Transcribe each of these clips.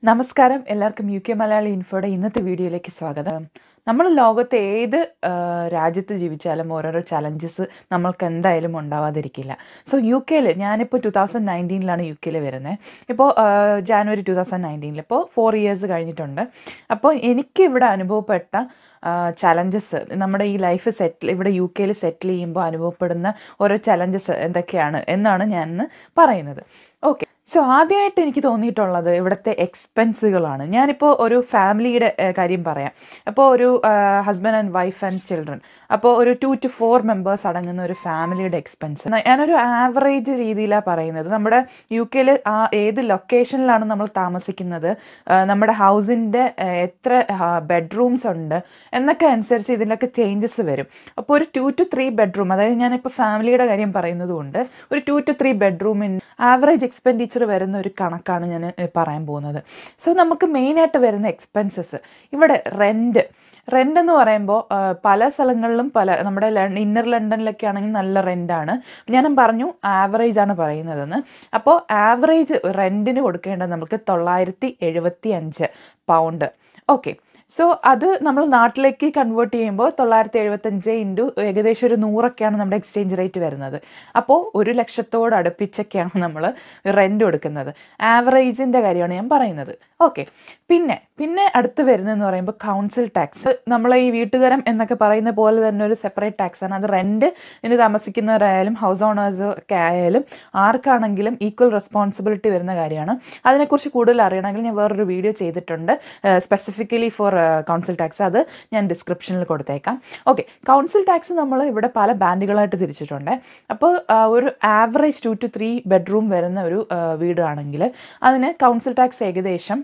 നമസ്കാരം എല്ലാവർക്കും U K Malayali ഇൻഫോയുടെ ഇന്നത്തെ വീഡിയോയിലേക്ക് സ്വാഗതം നമ്മൾ ലോകത്തെ ഏത് ആ, രാജ്യത്ത് ജീവിച്ചാലും ഓരോരോ ചലഞ്ചസ് നമ്മൾക്ക് എന്തായാലും ഉണ്ടാവാതിരിക്കില്ല സോ യു കെയിൽ ഞാനിപ്പോൾ ടു തൗസൻഡ് നയൻറ്റീനിലാണ് യു കെയിൽ വരുന്നത് ഇപ്പോൾ ജാനുവരി ടു തൗസൻഡ് നയൻറ്റീനിൽ ഇപ്പോൾ ഫോർ ഇയേഴ്സ് കഴിഞ്ഞിട്ടുണ്ട് അപ്പോൾ എനിക്ക് ഇവിടെ അനുഭവപ്പെട്ട ചലഞ്ചസ് നമ്മുടെ ഈ ലൈഫ് സെറ്റിൽ ഇവിടെ യു കെയിൽ സെറ്റിൽ ചെയ്യുമ്പോൾ അനുഭവപ്പെടുന്ന ഓരോ ചലഞ്ചസ് എന്തൊക്കെയാണ് എന്നാണ് ഞാൻ ഇന്ന് പറയുന്നത് ഓക്കെ സോ ആദ്യമായിട്ട് എനിക്ക് തോന്നിയിട്ടുള്ളത് ഇവിടുത്തെ എക്സ്പെൻസുകളാണ് ഞാനിപ്പോൾ ഒരു ഫാമിലിയുടെ ഏഹ്, കാര്യം പറയാം അപ്പോൾ ഒരു husband and wife and children അപ്പോൾ ഒരു ടു ടു ഫോർ മെമ്പേഴ്സ് അടങ്ങുന്ന ഒരു ഫാമിലിയുടെ എക്സ്പെൻസ് ഞാനൊരു ആവറേജ് രീതിയിലാണ് പറയുന്നത് നമ്മുടെ യു കെയിൽ ആ ഏത് ലൊക്കേഷനിലാണ് നമ്മൾ താമസിക്കുന്നത് ആ, നമ്മുടെ ഹൗസിൻ്റെ എത്ര ബെഡ്റൂംസ് ഉണ്ട് എന്നൊക്കെ അനുസരിച്ച് ഇതിലൊക്കെ ചേഞ്ചസ് വരും അപ്പോൾ ഒരു ടു ടു ത്രീ ബെഡ്റൂം അതായത് ഞാനിപ്പോൾ ഫാമിലിയുടെ കാര്യം പറയുന്നത് കൊണ്ട് ഒരു ടു ടു ത്രീ ബെഡ്റൂമിൻ ആവറേജ് എക്സ്പെൻഡിച്ചർ വരുന്ന ഒരു കണക്കാണ് ഞാൻ ഏ, പറയാൻ പോകുന്നത് സോ നമുക്ക് മെയിനായിട്ട് വരുന്ന എക്സ്പെൻസസ് ഇവിടെ റെൻറ്റ് റെൻ്റ് എന്ന് പറയുമ്പോൾ ആ, പല സ്ഥലങ്ങളിലും പല നമ്മുടെ ലൺ- ഇന്നർ ലണ്ടനിലൊക്കെ ആണെങ്കിൽ നല്ല റെൻ്റാണ് ഞാൻ പറഞ്ഞു ആവറേജ് ആണ് പറയുന്നതെന്ന് അപ്പോൾ ആവറേജ് റെൻറ്റിന് കൊടുക്കേണ്ടത് നമുക്ക് തൊള്ളായിരത്തി എഴുപത്തി അഞ്ച് പൗണ്ട് ഓക്കെ സോ അത് നമ്മൾ നാട്ടിലേക്ക് കൺവേർട്ട് ചെയ്യുമ്പോൾ തൊള്ളായിരത്തി എഴുപത്തഞ്ച് ഇൻറ്റു ഏകദേശം ഒരു നൂറൊക്കെയാണ് നമ്മുടെ എക്സ്ചേഞ്ച് റേറ്റ് വരുന്നത് അപ്പോൾ ഒരു ലക്ഷത്തോട് അടുപ്പിച്ചൊക്കെയാണ് നമ്മൾ റെൻ്റ് കൊടുക്കുന്നത് ആവറേജിൻ്റെ കാര്യമാണ് ഞാൻ പറയുന്നത് ഓക്കെ പിന്നെ പിന്നെ അടുത്ത് വരുന്നതെന്ന് പറയുമ്പോൾ കൗൺസിൽ ടാക്സ് നമ്മൾ ഈ വീട്ടുതരം എന്നൊക്കെ പറയുന്ന പോലെ തന്നെ ഒരു സെപ്പറേറ്റ് ടാക്സ് ആണ് അത് റെൻറ്റ് ഇനി താമസിക്കുന്നവരായാലും ഹൗസ് ഓണേഴ്സ് ഒക്കെ ആയാലും ആർക്കാണെങ്കിലും ഈക്വൽ റെസ്പോൺസിബിലിറ്റി വരുന്ന കാര്യമാണ് അതിനെക്കുറിച്ച് കൂടുതൽ അറിയണമെങ്കിൽ ഞാൻ വേറൊരു വീഡിയോ ചെയ്തിട്ടുണ്ട് സ്പെസിഫിക്കലി ഫോർ കൗൺസിൽ ടാക്സ് അത് ഞാൻ ഡിസ്ക്രിപ്ഷനിൽ കൊടുത്തേക്കാം ഓക്കെ കൗൺസിൽ ടാക്സ് നമ്മൾ ഇവിടെ പല ബാൻഡുകളായിട്ട് തിരിച്ചിട്ടുണ്ട് അപ്പോൾ ആ, ഒരു average two two three bedroom വരുന്ന ഒരു ആ, വീടാണെങ്കിൽ അതിന് കൗൺസിൽ ടാക്സ് ഏകദേശം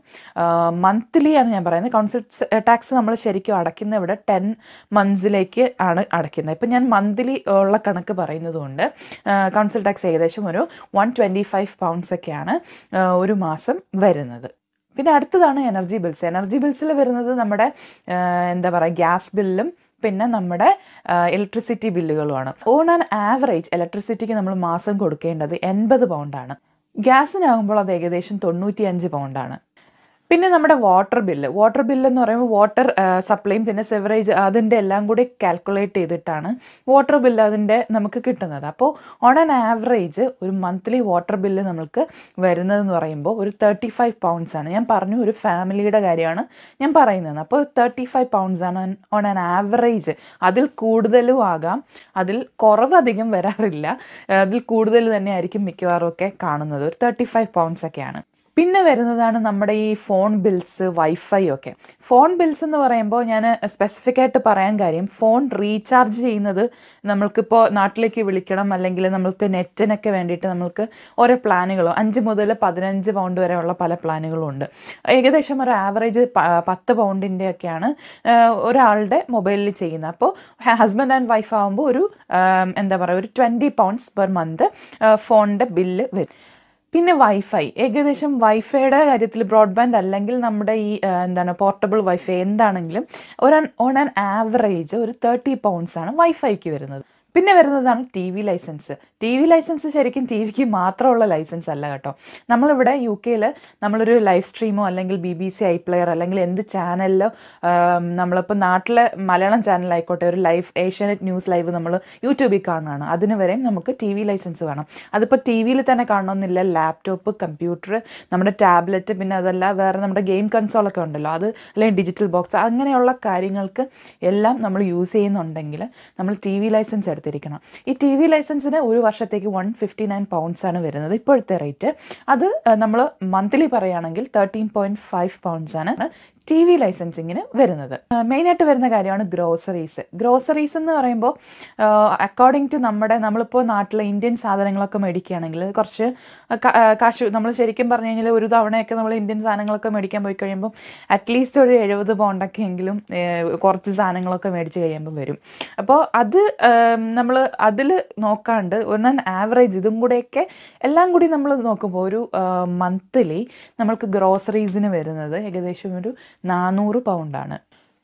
മന്ത്ലി ആണ് ഞാൻ പറയുന്നത് കൗൺസിൽ ടാക്സ് നമ്മൾ ശരിക്കും അടയ്ക്കുന്ന ഇവിടെ ടെൻ മന്ത്സിലേക്ക് ആണ് അടയ്ക്കുന്നത് ഇപ്പം ഞാൻ മന്ത്ലി ഉള്ള കണക്ക് പറയുന്നത് കൊണ്ട് കൗൺസിൽ ടാക്സ് ഏകദേശം ഒരു വൺ ട്വൻറ്റി ഫൈവ് പൗണ്ട്സ് ഒക്കെയാണ് ആ, ഒരു മാസം വരുന്നത് പിന്നെ അടുത്തതാണ് എനർജി ബിൽസ് എനർജി ബിൽസിൽ വരുന്നത് നമ്മുടെ ആ, എന്താ പറയുക ഗ്യാസ് ബില്ലും പിന്നെ നമ്മുടെ ഇലക്ട്രിസിറ്റി ബില്ലുകളുമാണ് ഓൺ ആൻ ആവറേജ് ഇലക്ട്രിസിറ്റിക്ക് നമ്മൾ മാസം കൊടുക്കേണ്ടത് എൺപത് പൗണ്ടാണ് ഗ്യാസിനാകുമ്പോൾ അത് ഏകദേശം തൊണ്ണൂറ്റി അഞ്ച് പൗണ്ടാണ് പിന്നെ നമ്മുടെ വാട്ടർ ബില്ല് വാട്ടർ ബില്ല് എന്ന് പറയുമ്പോൾ വാട്ടർ സപ്ലൈയും പിന്നെ സെവറേജ് അതിൻ്റെ എല്ലാം കൂടി കാൽക്കുലേറ്റ് ചെയ്തിട്ടാണ് വാട്ടർ ബില്ല് അതിൻ്റെ നമുക്ക് കിട്ടുന്നത് അപ്പോൾ ഓൺ ആൻ ആവറേജ് ഒരു മന്ത്ലി വാട്ടർ ബില്ല് നമുക്ക് വരുന്നതെന്ന് പറയുമ്പോൾ ഒരു തേർട്ടി ഫൈവ് പൗണ്ട്സ് ആണ് ഞാൻ പറഞ്ഞു ഒരു ഫാമിലിയുടെ കാര്യമാണ് ഞാൻ പറയുന്നത് അപ്പോൾ തേർട്ടി ഫൈവ് പൗണ്ട്സ് ആണ് ഓൺ ആൻ ആവറേജ് അതിൽ കൂടുതലും ആകാം അതിൽ കുറവ് അധികം വരാറില്ല അതിൽ കൂടുതൽ തന്നെ ആയിരിക്കും മിക്കവാറും ഒക്കെ കാണുന്നത് ഒരു തേർട്ടി ഫൈവ് പൗണ്ട്സ് ഒക്കെയാണ് പിന്നെ വരുന്നതാണ് നമ്മുടെ ഈ ഫോൺ ബിൽസ് വൈഫൈ ഒക്കെ ഫോൺ ബിൽസ് എന്ന് പറയുമ്പോൾ ഞാൻ സ്പെസിഫിക് ആയിട്ട് പറയാൻ കാര്യം ഫോൺ റീചാർജ് ചെയ്യുന്നത് നമ്മൾക്കിപ്പോൾ നാട്ടിലേക്ക് വിളിക്കണം അല്ലെങ്കിൽ നമ്മൾക്ക് നെറ്റിനൊക്കെ വേണ്ടിയിട്ട് നമ്മൾക്ക് ഓരോ പ്ലാനുകളും അഞ്ച് മുതൽ പതിനഞ്ച് പൗണ്ട് വരെയുള്ള പല പ്ലാനുകളും ഉണ്ട് ഏകദേശം ഒരു ആവറേജ് പത്ത് പൗണ്ടിൻ്റെ ഒക്കെയാണ് ആഹ്, ഒരാളുടെ മൊബൈലിൽ ചെയ്യുന്നത് അപ്പോൾ ഹസ്ബൻഡ് ആൻഡ് വൈഫ് ആകുമ്പോൾ ഒരു ആം, എന്താ പറയുക ഒരു ട്വൻറ്റി പൗണ്ട്സ് പെർ മന്ത് ഫോണിൻ്റെ ബില്ല് വരും പിന്നെ വൈഫൈ ഏകദേശം വൈഫൈയുടെ കാര്യത്തിൽ ബ്രോഡ്ബാൻഡ് അല്ലെങ്കിൽ നമ്മുടെ ഈ ആ, എന്താണ് പോർട്ടബിൾ വൈഫൈ എന്താണെങ്കിലും ഒരു ഓൺ ആൻ ആവറേജ് ഒരു തേർട്ടി പൗണ്ട്സ് ആണ് വൈഫൈക്ക് വരുന്നത് പിന്നെ വരുന്നതാണ് T V license T V license ശരിക്കും ടി വിക്ക് മാത്രമുള്ള ലൈസൻസ് അല്ല കേട്ടോ നമ്മളിവിടെ യു കെയിൽ നമ്മളൊരു ലൈവ് സ്ട്രീമോ അല്ലെങ്കിൽ B B C iPlayer അല്ലെങ്കിൽ എന്ത് ചാനലിലോ നമ്മളിപ്പോൾ നാട്ടിലെ മലയാളം ചാനലായിക്കോട്ടെ ഒരു ലൈവ് ഏഷ്യാനെറ്റ് ന്യൂസ് ലൈവ് നമ്മൾ യൂട്യൂബിൽ കാണുകയാണ് അതിന് വരെയും നമുക്ക് ടി വി ലൈസൻസ് വേണം അതിപ്പോൾ ടി വിയിൽ തന്നെ കാണണമെന്നില്ല ലാപ്ടോപ്പ് കമ്പ്യൂട്ടർ നമ്മുടെ ടാബ്ലറ്റ് പിന്നെ അതല്ല വേറെ നമ്മുടെ ഗെയിം കൺസോളൊക്കെ ഉണ്ടല്ലോ അത് അല്ലെങ്കിൽ ഡിജിറ്റൽ ബോക്സ് അങ്ങനെയുള്ള കാര്യങ്ങൾക്ക് എല്ലാം നമ്മൾ യൂസ് ചെയ്യുന്നുണ്ടെങ്കിൽ നമ്മൾ ടി വി ലൈസൻസ് എടുത്തിരിക്കണം ഈ ടി വി ലൈസൻസിന് ഒരു വർഷത്തേക്ക് വൺ ഫിഫ്റ്റി നയൻ പൗണ്ട്സ് ആണ് വരുന്നത് ഇപ്പോഴത്തെ റേറ്റ് അത് നമ്മൾ മന്ത്ലി പറയുകയാണെങ്കിൽ തേർട്ടീൻ പോയിൻറ്റ് ഫൈവ് പൗണ്ട്സ് ആണ് ടി വി ലൈസൻസിങ്ങിന് വരുന്നത് മെയിനായിട്ട് വരുന്ന കാര്യമാണ് ഗ്രോസറീസ് ഗ്രോസറീസ് എന്ന് പറയുമ്പോൾ അക്കോർഡിംഗ് ടു നമ്മുടെ നമ്മളിപ്പോൾ നാട്ടിലെ ഇന്ത്യൻ സാധനങ്ങളൊക്കെ മേടിക്കുകയാണെങ്കിൽ കുറച്ച് ക- ആ, കാശ് നമ്മൾ ശരിക്കും പറഞ്ഞു കഴിഞ്ഞാൽ ഒരു തവണയൊക്കെ നമ്മൾ ഇന്ത്യൻ സാധനങ്ങളൊക്കെ മേടിക്കാൻ പോയി കഴിയുമ്പോൾ അറ്റ്ലീസ്റ്റ് ഒരു എഴുപത് പൗണ്ടൊക്കെ എങ്കിലും ഏഹ്, കുറച്ച് സാധനങ്ങളൊക്കെ മേടിച്ച് കഴിയുമ്പോൾ വരും അപ്പോൾ അത് നമ്മൾ അതിൽ നോക്കാണ്ട് ഒരു ആവറേജ് ഇതും കൂടെയൊക്കെ എല്ലാം കൂടി നമ്മൾ നോക്കുമ്പോൾ ഒരു മന്ത്ലി നമ്മൾക്ക് ഗ്രോസറീസിന് വരുന്നത് ഏകദേശം ഒരു നാനൂറ് പൗണ്ടാണ്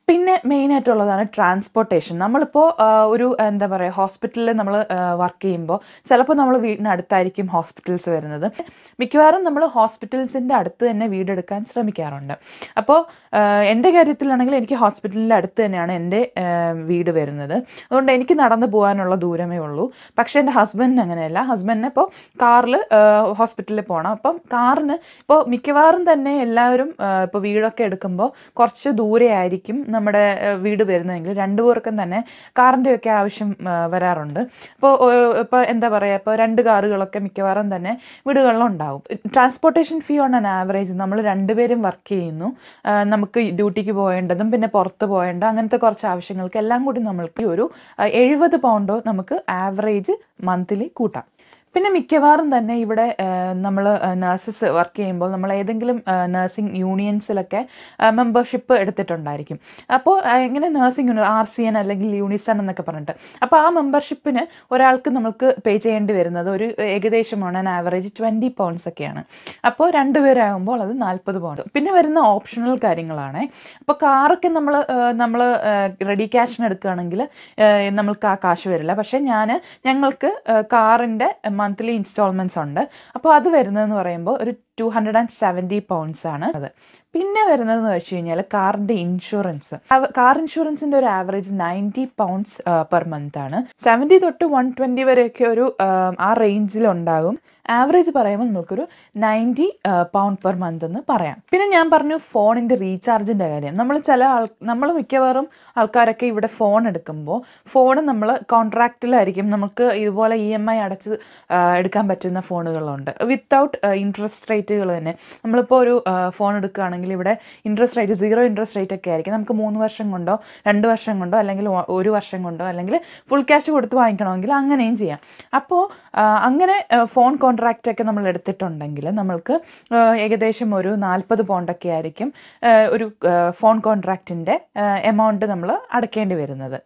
പിന്നെ മെയിനായിട്ടുള്ളതാണ് ട്രാൻസ്പോർട്ടേഷൻ നമ്മളിപ്പോൾ ഒരു എന്താ പറയുക ഹോസ്പിറ്റലിൽ നമ്മൾ വർക്ക് ചെയ്യുമ്പോൾ ചിലപ്പോൾ നമ്മൾ വീടിനടുത്തായിരിക്കും ഹോസ്പിറ്റൽസ് വരുന്നത് മിക്കവാറും നമ്മൾ ഹോസ്പിറ്റൽസിൻ്റെ അടുത്ത് തന്നെ വീടെടുക്കാൻ ശ്രമിക്കാറുണ്ട് അപ്പോൾ എൻ്റെ കാര്യത്തിലാണെങ്കിൽ എനിക്ക് ഹോസ്പിറ്റലിൻ്റെ അടുത്ത് തന്നെയാണ് എൻ്റെ വീട് വരുന്നത് അതുകൊണ്ട് എനിക്ക് നടന്നു പോകാനുള്ള ദൂരമേ ഉള്ളൂ പക്ഷേ എൻ്റെ ഹസ്ബൻഡിന് അങ്ങനെയല്ല ഹസ്ബൻഡിന് ഇപ്പോൾ കാറിൽ ഹോസ്പിറ്റലിൽ പോകണം അപ്പം കാറിന് ഇപ്പോൾ മിക്കവാറും തന്നെ എല്ലാവരും ഇപ്പോൾ വീടൊക്കെ എടുക്കുമ്പോൾ കുറച്ച് ദൂരെ ആയിരിക്കും നമ്മുടെ വീട് വരുന്നതെങ്കിൽ രണ്ടു പേർക്കും തന്നെ കാറിൻ്റെയൊക്കെ ആവശ്യം വരാറുണ്ട് അപ്പോൾ ഇപ്പോൾ എന്താ പറയുക ഇപ്പോൾ രണ്ട് കാറുകളൊക്കെ മിക്കവാറും തന്നെ വീടുകളിലുണ്ടാവും transportation fee on an average നമ്മൾ രണ്ടുപേരും വർക്ക് ചെയ്യുന്നു നമുക്ക് ഡ്യൂട്ടിക്ക് പോകേണ്ടതും പിന്നെ പുറത്ത് പോകേണ്ട അങ്ങനത്തെ കുറച്ച് ആവശ്യങ്ങൾക്ക് എല്ലാം കൂടി നമ്മൾക്ക് ഒരു എഴുപത് പൗണ്ടോ നമുക്ക് ആവറേജ് മന്ത്ലി കൂട്ടാം പിന്നെ മിക്കവാറും തന്നെ ഇവിടെ നമ്മൾ നഴ്സസ് വർക്ക് ചെയ്യുമ്പോൾ നമ്മൾ ഏതെങ്കിലും നഴ്സിംഗ് യൂണിയൻസിലൊക്കെ മെമ്പർഷിപ്പ് എടുത്തിട്ടുണ്ടായിരിക്കും അപ്പോൾ എങ്ങനെ nursing union R C N അല്ലെങ്കിൽ യൂണിസൺ എന്നൊക്കെ പറഞ്ഞിട്ട് അപ്പോൾ ആ മെമ്പർഷിപ്പിന് ഒരാൾക്ക് നമുക്ക് പേ ചെയ്യേണ്ടി വരുന്നത് ഒരു ഏകദേശമാണ് ആൻ ആവറേജ് ട്വൻറ്റി പൗണ്ട്സ് ഒക്കെയാണ് അപ്പോൾ രണ്ടുപേരാകുമ്പോൾ അത് നാൽപ്പത് പൗണ്ട് പിന്നെ വരുന്ന ഓപ്ഷണൽ കാര്യങ്ങളാണ് അപ്പോൾ കാറൊക്കെ നമ്മൾ നമ്മൾ റെഡി ക്യാഷിന് എടുക്കുകയാണെങ്കിൽ നമ്മൾക്ക് ആ കാശ് വരില്ല പക്ഷേ ഞാൻ ഞങ്ങൾക്ക് കാറിൻ്റെ മന്ത്ലി ഇൻസ്റ്റാൾമെൻറ്റ്സ് ഉണ്ട് അപ്പോൾ അത് വരുന്നതെന്ന് പറയുമ്പോൾ ഒരു two hundred and seventy pounds ആണ് അത് പിന്നെ വരുന്നതെന്ന് വെച്ച് കഴിഞ്ഞാൽ കാറിൻ്റെ ഇൻഷുറൻസ് കാർ ഇൻഷുറൻസിൻ്റെ ഒരു average ninety pounds per month ആണ് സെവൻറ്റി തൊട്ട് വൺ ട്വൻറ്റി വരെയൊക്കെ ഒരു ആ റേഞ്ചിലുണ്ടാകും ആവറേജ് പറയുമ്പോൾ നമുക്കൊരു നയൻറ്റി പൗണ്ട് പെർ മന്ത് എന്ന് പറയാം പിന്നെ ഞാൻ പറഞ്ഞു ഫോണിൻ്റെ റീചാർജിൻ്റെ കാര്യം നമ്മൾ ചില ആൾ നമ്മൾ മിക്കവാറും ആൾക്കാരൊക്കെ ഇവിടെ ഫോൺ എടുക്കുമ്പോൾ ഫോൺ നമ്മൾ കോൺട്രാക്റ്റിലായിരിക്കും നമുക്ക് ഇതുപോലെ ഇ എം ഐ അടച്ച് എടുക്കാൻ പറ്റുന്ന ഫോണുകളുണ്ട് വിത്തൗട്ട് ഇൻട്രസ്റ്റ് റേറ്റുകൾ തന്നെ നമ്മളിപ്പോൾ ഒരു ഫോൺ എടുക്കുകയാണെങ്കിൽ ഇവിടെ interest rate zero interest rate ഒക്കെ ആയിരിക്കും നമുക്ക് മൂന്ന് വർഷം കൊണ്ടോ രണ്ട് വർഷം കൊണ്ടോ അല്ലെങ്കിൽ ഒരു വർഷം കൊണ്ടോ അല്ലെങ്കിൽ ഫുൾ ക്യാഷ് കൊടുത്ത് വാങ്ങിക്കണമെങ്കിൽ അങ്ങനെയും ചെയ്യാം അപ്പോൾ അങ്ങനെ ഫോൺ കോൺട്രാക്റ്റ് ഒക്കെ നമ്മൾ എടുത്തിട്ടുണ്ടെങ്കിൽ നമ്മൾക്ക് ഏകദേശം ഒരു നാൽപ്പത് പോണ്ടൊക്കെ ആയിരിക്കും ഒരു ഫോൺ കോൺട്രാക്റ്റിൻ്റെ എമൗണ്ട് നമ്മൾ അടയ്ക്കേണ്ടി വരുന്നത്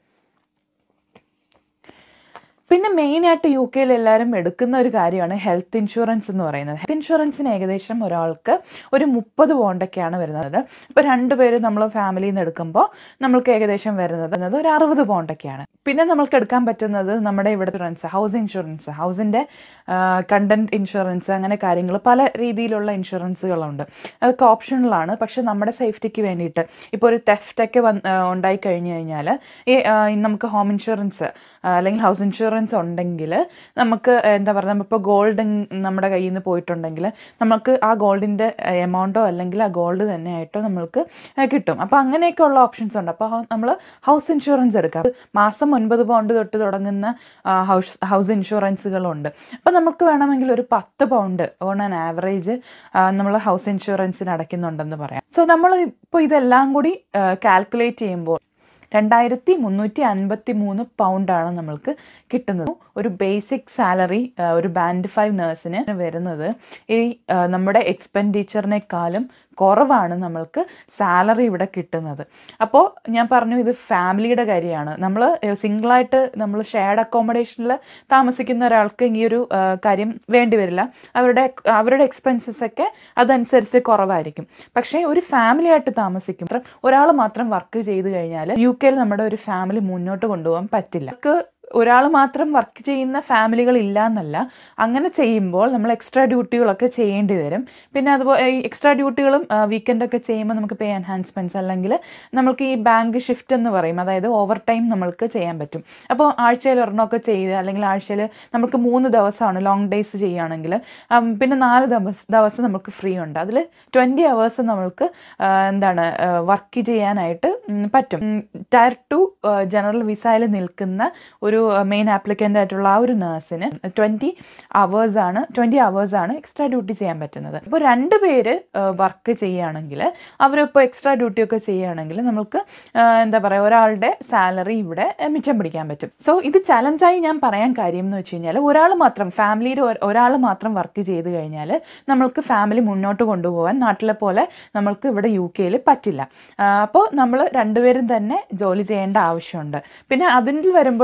പിന്നെ മെയിനായിട്ട് യു കെയിൽ എല്ലാവരും എടുക്കുന്ന ഒരു കാര്യമാണ് ഹെൽത്ത് ഇൻഷുറൻസ് എന്ന് പറയുന്നത് ഹെൽത്ത് ഇൻഷുറൻസിന് ഏകദേശം ഒരാൾക്ക് ഒരു മുപ്പത് പോണ്ടൊക്കെയാണ് വരുന്നത് ഇപ്പോൾ രണ്ടുപേര് നമ്മൾ ഫാമിലിയിൽ നിന്ന് എടുക്കുമ്പോൾ നമ്മൾക്ക് ഏകദേശം വരുന്നത് ഒരു അറുപത് പോണ്ടൊക്കെയാണ് പിന്നെ നമ്മൾക്ക് എടുക്കാൻ പറ്റുന്നത് നമ്മുടെ ഇവിടെ ഇൻഷുറൻസ് ഹൗസ് ഇൻഷുറൻസ് ഹൗസിൻ്റെ കണ്ടൻറ്റ് ഇൻഷുറൻസ് അങ്ങനെ കാര്യങ്ങൾ പല രീതിയിലുള്ള ഇൻഷുറൻസുകളുണ്ട് അതൊക്കെ ഓപ്ഷണലാണ് പക്ഷേ നമ്മുടെ സേഫ്റ്റിക്ക് വേണ്ടിയിട്ട് ഇപ്പോൾ ഒരു തെഫ്റ്റൊക്കെ വന്ന് ഉണ്ടായി കഴിഞ്ഞു കഴിഞ്ഞാൽ ഈ നമുക്ക് ഹോം ഇൻഷുറൻസ് അല്ലെങ്കിൽ ഹൗസ് ഇൻഷുറൻസ് ഉണ്ടെങ്കിൽ നമുക്ക് എന്താ പറയുക നമ്മളിപ്പോൾ ഗോൾഡ് നമ്മുടെ കയ്യിൽ നിന്ന് പോയിട്ടുണ്ടെങ്കിൽ നമുക്ക് ആ ഗോൾഡിൻ്റെ എമൗണ്ടോ അല്ലെങ്കിൽ ആ ഗോൾഡ് തന്നെ ആയിട്ടോ നമ്മൾക്ക് കിട്ടും അപ്പോൾ അങ്ങനെയൊക്കെ ഉള്ള ഓപ്ഷൻസ് ഉണ്ട് അപ്പോൾ നമ്മൾ ഹൗസ് ഇൻഷുറൻസ് എടുക്കാം മാസം ഒൻപത് പൗണ്ട് തൊട്ട് തുടങ്ങുന്ന ഹൗസ് ഹൗസ് ഇൻഷുറൻസുകളുണ്ട് അപ്പോൾ നമുക്ക് വേണമെങ്കിൽ ഒരു പത്ത് പൗണ്ട് ഓൺ ആൻ ആവറേജ് നമ്മൾ ഹൗസ് ഇൻഷുറൻസിന് അടയ്ക്കുന്നുണ്ടെന്ന് പറയാം സോ നമ്മൾ ഇപ്പോൾ ഇതെല്ലാം കൂടി കാൽക്കുലേറ്റ് ചെയ്യുമ്പോൾ രണ്ടായിരത്തി മുന്നൂറ്റി അൻപത്തി മൂന്ന് പൗണ്ടാണ് നമ്മൾക്ക് കിട്ടുന്നത് ഒരു ബേസിക് സാലറി ഒരു ബാൻഡ് ഫൈവ് നേഴ്സിന് വരുന്നത് ഈ നമ്മുടെ എക്സ്പെൻഡിച്ചറിനേക്കാളും കുറവാണ് നമ്മൾക്ക് സാലറി ഇവിടെ കിട്ടുന്നത് അപ്പോൾ ഞാൻ പറഞ്ഞു ഇത് ഫാമിലിയുടെ കാര്യമാണ് നമ്മൾ സിംഗിളായിട്ട് നമ്മൾ ഷെയർഡ് അക്കോമഡേഷനിൽ താമസിക്കുന്ന ഒരാൾക്ക് ഈ ഒരു കാര്യം വേണ്ടി വരില്ല അവരുടെ അവരുടെ എക്സ്പെൻസസ് ഒക്കെ അതനുസരിച്ച് കുറവായിരിക്കും പക്ഷേ ഒരു ഫാമിലി ആയിട്ട് താമസിക്കും ഒരാൾ മാത്രം വർക്ക് ചെയ്ത് കഴിഞ്ഞാൽ യു കെയിൽ നമ്മുടെ ഒരു ഫാമിലി മുന്നോട്ട് കൊണ്ടുപോകാൻ പറ്റില്ല ഒരാൾ മാത്രം വർക്ക് ചെയ്യുന്ന ഫാമിലികൾ ഇല്ല എന്നല്ല അങ്ങനെ ചെയ്യുമ്പോൾ നമ്മൾ എക്സ്ട്രാ ഡ്യൂട്ടികളൊക്കെ ചെയ്യേണ്ടി വരും പിന്നെ അതുപോലെ ഈ എക്സ്ട്രാ ഡ്യൂട്ടികളും വീക്കെൻഡൊക്കെ ചെയ്യുമ്പോൾ നമുക്ക് പേ എൻഹാൻസ്മെൻറ്റ്സ് അല്ലെങ്കിൽ നമുക്ക് ഈ ബാങ്ക് ഷിഫ്റ്റ് എന്ന് പറയും അതായത് ഓവർ ടൈം നമ്മൾക്ക് ചെയ്യാൻ പറ്റും അപ്പോൾ ആഴ്ചയിൽ ഒരെണ്ണമൊക്കെ ചെയ്ത് അല്ലെങ്കിൽ ആഴ്ചയിൽ നമുക്ക് മൂന്ന് ദിവസമാണ് ലോങ് ഡേയ്സ് ചെയ്യുകയാണെങ്കിൽ പിന്നെ നാല് ദിവസം ദിവസം നമുക്ക് ഫ്രീ ഉണ്ട് അതിൽ ട്വൻറ്റി അവേഴ്സ് നമ്മൾക്ക് എന്താണ് വർക്ക് ചെയ്യാനായിട്ട് പറ്റും ടയർ ടു ജനറൽ വിസയിൽ നിൽക്കുന്ന ഒരു മെയിൻ ആപ്ലിക്കൻ്റ് ആയിട്ടുള്ള ആ ഒരു നേഴ്സിന് ട്വൻറ്റി അവേഴ്സാണ് ട്വൻറ്റി അവേഴ്സാണ് എക്സ്ട്രാ ഡ്യൂട്ടി ചെയ്യാൻ പറ്റുന്നത് ഇപ്പോൾ രണ്ട് പേര് വർക്ക് ചെയ്യുകയാണെങ്കിൽ അവരിപ്പോൾ എക്സ്ട്രാ ഡ്യൂട്ടി ഒക്കെ ചെയ്യുകയാണെങ്കിൽ നമുക്ക് എന്താ പറയുക ഒരാളുടെ സാലറി ഇവിടെ മിച്ചം പിടിക്കാൻ പറ്റും സോ ഇത് ചലഞ്ചായി ഞാൻ പറയാൻ കാര്യം എന്ന് വെച്ച് കഴിഞ്ഞാൽ ഒരാൾ മാത്രം ഫാമിലിയിൽ ഒരാൾ മാത്രം വർക്ക് ചെയ്ത് കഴിഞ്ഞാൽ നമ്മൾക്ക് ഫാമിലി മുന്നോട്ട് കൊണ്ടുപോകാൻ നാട്ടിലെ പോലെ നമ്മൾക്ക് ഇവിടെ യു കെയിൽ പറ്റില്ല അപ്പോൾ നമ്മൾ രണ്ടുപേരും തന്നെ ജോലി ചെയ്യേണ്ട ആവശ്യമുണ്ട് പിന്നെ അതിൽ വരുമ്പോഴാണ് നമുക്ക്